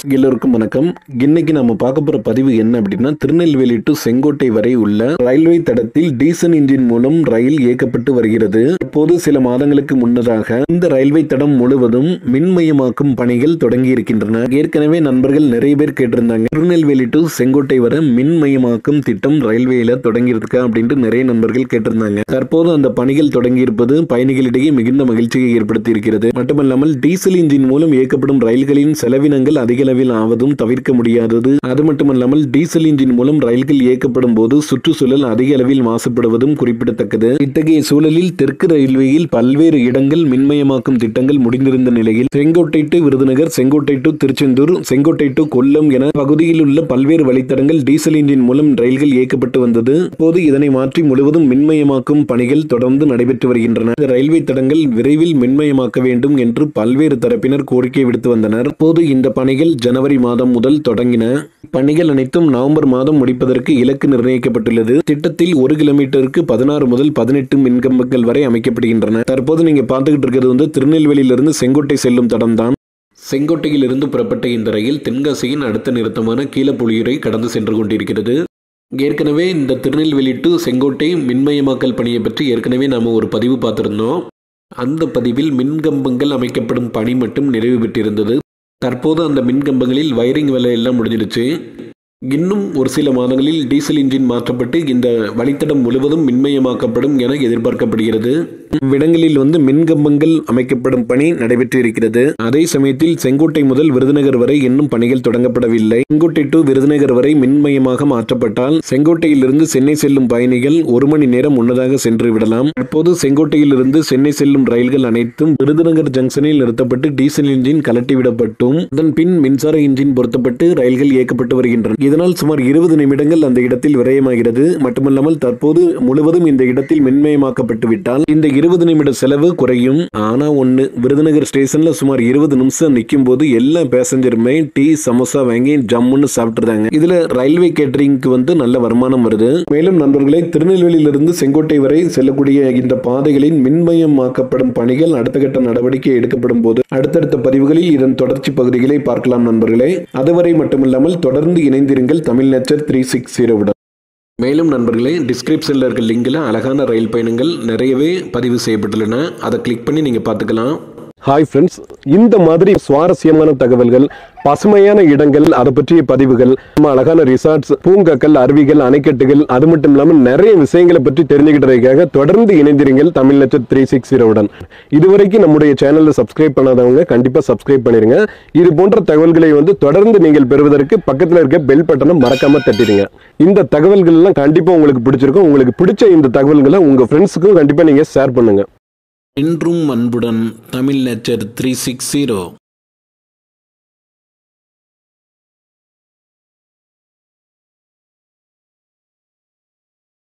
எல்லோருக்கும் வணக்கம் இன்னைக்கு நம்ம பார்க்க போற பதிவு என்ன அப்படின்னா திருநெல்வேலி டு செங்கோட்டை வரை உள்ள ரயில்வே தடத்தில் டீசல் இன்ஜின் மூலம் ரயில் இயக்கப்பட்டு வருகிறது இப்போது சில மாதங்களுக்கு முன்னதாக இந்த ரயில்வே தடம் முழுவதும் மின்மயமாக்கும் பணிகள் தொடங்கி இருக்கின்றன ஏற்கனவே நண்பர்கள் நிறைய பேர் கேட்டிருந்தாங்க திருநெல்வேலி டு செங்கோட்டை வரை மின்மயமாக்கும் திட்டம் ரயில்வேல தொடங்கி இருக்கா அப்படின்ட்டு நிறைய நண்பர்கள் கேட்டிருந்தாங்க தற்போது அந்த பணிகள் தொடங்கி இருப்பது பயணிகளிடையே மிகுந்த மகிழ்ச்சியை ஏற்படுத்தி இருக்கிறது மட்டுமல்லாமல் டீசல் இன்ஜின் மூலம் இயக்கப்படும் ரயில்களின் செலவினங்கள் அதிக அளவில் ஆவதும் தவிர்க்க முடியாதது அது மட்டுமல்லாமல் டீசல் இன்ஜின் மூலம் ரயில்கள் இயக்கப்படும் போது சுற்றுச்சூழல் அதிக அளவில் மாசுபடுவதும் குறிப்பிடத்தக்கது இத்தகைய சூழலில் தெற்கு ரயில்வேயில் பல்வேறு இடங்கள் மின்மயமாக்கும் திட்டங்கள் முடிந்திருந்த நிலையில் Sengottai to Virudhunagar Sengottai to Tiruchendur Sengottai to Kollam என பகுதியில் உள்ள பல்வேறு வழித்தடங்கள் டீசல் இன்ஜின் மூலம் ரயில்கள் இயக்கப்பட்டு வந்தது இப்போது இதனை மாற்றி முழுவதும் மின்மயமாக்கும் பணிகள் தொடர்ந்து நடைபெற்று வருகின்றன இந்த ரயில்வே தடங்கள் விரைவில் மின்மயமாக்க வேண்டும் என்று பல்வேறு தரப்பினர் கோரிக்கை விடுத்து வந்தனர் அப்போது இந்த பணிகள் ஜனவரி மாதம் முதல் தொடங்கின பணிகள் அனைத்தும் நவம்பர் மாதம் முடிப்பதற்கு இலக்கு நிர்ணயிக்கப்பட்டுள்ளது திட்டத்தில் ஒரு கிலோமீட்டருக்கு பதினாறு முதல் பதினெட்டு மின்கம்பங்கள் வரை அமைக்கப்படுகின்றன தற்போது நீங்க பார்த்துக்கிட்டு இருக்கிறது வந்து திருநெல்வேலியிலிருந்து செங்கோட்டை செல்லும் தடம் தான் செங்கோட்டையிலிருந்து புறப்பட்ட இந்த ரயில் தென்காசியின் அடுத்த நிறுத்தமான கீழப்புலியூரை கடந்து சென்று கொண்டிருக்கிறது ஏற்கனவே இந்த திருநெல்வேலி டு செங்கோட்டை மின்மயமாக்கல் பணியை பற்றி ஏற்கனவே நாம் ஒரு பதிவு பார்த்துருந்தோம் அந்த பதிவில் மின்கம்பங்கள் அமைக்கப்படும் பணி மட்டும் நிறைவு பெற்றிருந்தது தற்போது அந்த மின்கம்பங்களில் வயரிங் வேலை எல்லாம் முடிஞ்சிடுச்சு இன்னும் ஒரு சில மாதங்களில் டீசல் இன்ஜின் மாற்றப்பட்டு இந்த வழித்தடம் முழுவதும் மின்மயமாக்கப்படும் என எதிர்பார்க்கப்படுகிறது இவ்விடங்களில் வந்து மின்கம்பங்கள் அமைக்கப்படும் பணி நடைபெற்று இருக்கிறது அதே சமயத்தில் செங்கோட்டை முதல் விருதுநகர் வரை இன்னும் பணிகள் தொடங்கப்படவில்லை செங்கோட்டை டு விருதுநகர் வரை மின்மயமாக மாற்றப்பட்டால் செங்கோட்டையிலிருந்து சென்னை செல்லும் பயணிகள் ஒரு மணி நேரம் முன்னதாக சென்று விடலாம் தற்போது செங்கோட்டையிலிருந்து சென்னை செல்லும் ரயில்கள் அனைத்தும் விருதுநகர் ஜங்ஷனில் நிறுத்தப்பட்டு டீசல் இன்ஜின் கலட்டிவிடப்பட்டும் அதன் பின் மின்சார இன்ஜின் பொருத்தப்பட்டு ரயில்கள் இயக்கப்பட்டு வருகின்றன இதனால் சுமார் இருபது நிமிடங்கள் அந்த இடத்தில் விரயமாகிறது மட்டுமல்லாமல் தற்போது முழுவதும் இந்த இடத்தில் மின்மயமாக்கப்பட்டு விட்டால் இந்த இருபது நிமிட செலவு குறையும் ஆனா ஒண்ணு விருதுநகர் ஸ்டேஷன்ல சுமார் இருபது நிமிஷம் நிற்கும் போது எல்லா பேசஞ்சருமே டீ சமோசா வாங்கி ஜம்முன்னு சாப்பிட்டுறாங்க இதுல ரயில்வே கேட்டரிங்க்கு வந்து நல்ல வருமானம் வருது மேலும் நண்பர்களே திருநெல்வேலியிலிருந்து செங்கோட்டை வரை செல்லக்கூடிய இந்த பாதைகளின் மின்மயமாக்கப்படும் பணிகள் அடுத்த கட்ட நடவடிக்கை எடுக்கப்படும் போது அடுத்தடுத்த பதிவுகளில் இதன் தொடர்ச்சி பகுதிகளை பார்க்கலாம் நண்பர்களே அதுவரை மட்டுமில்லாமல் தொடர்ந்து இணைந்திருங்கள் தமிழ் நேச்சர் த்ரீ சிக்ஸ் ஜீரோவுடன் மேலும் நண்பர்களே டிஸ்கிரிப்ஷனில் இருக்க லிங்கில் அழகான ரயில் பயணங்கள் நிறையவே பதிவு செய்யப்பட்டுள்ளன அதை கிளிக் பண்ணி நீங்கள் பார்த்துக்கலாம் ஹாய் ஃப்ரெண்ட்ஸ் இந்த மாதிரி சுவாரஸ்யமான தகவல்கள் பசுமையான இடங்கள் அதை பற்றிய பதிவுகள் நம்ம அழகான ரிசார்ட்ஸ் பூங்காக்கள் அருவிகள் அணைக்கட்டுகள் அது மட்டும் இல்லாமல் நிறைய விஷயங்களை பற்றி தெரிஞ்சுக்கிட்டதுக்காக தொடர்ந்து இணைந்திருங்கள் தமிழ் நட்சத்திர த்ரீ சிக்ஸ் ஜீரோவுடன் இதுவரைக்கும் நம்முடைய சேனலை சப்ஸ்கிரைப் பண்ணாதவங்க கண்டிப்பாக சப்ஸ்கிரைப் பண்ணிருங்க இது போன்ற தகவல்களை வந்து தொடர்ந்து நீங்கள் பெறுவதற்கு பக்கத்தில் இருக்க பெல் பட்டனை மறக்காம தட்டிடுங்க இந்த தகவல்கள் எல்லாம் கண்டிப்பாக உங்களுக்கு பிடிச்சிருக்கும் உங்களுக்கு பிடிச்ச இந்த தகவல்களை உங்க ஃப்ரெண்ட்ஸுக்கும் கண்டிப்பாக நீங்கள் ஷேர் பண்ணுங்க என்றும் அன்புடன் Tamil nature three six zero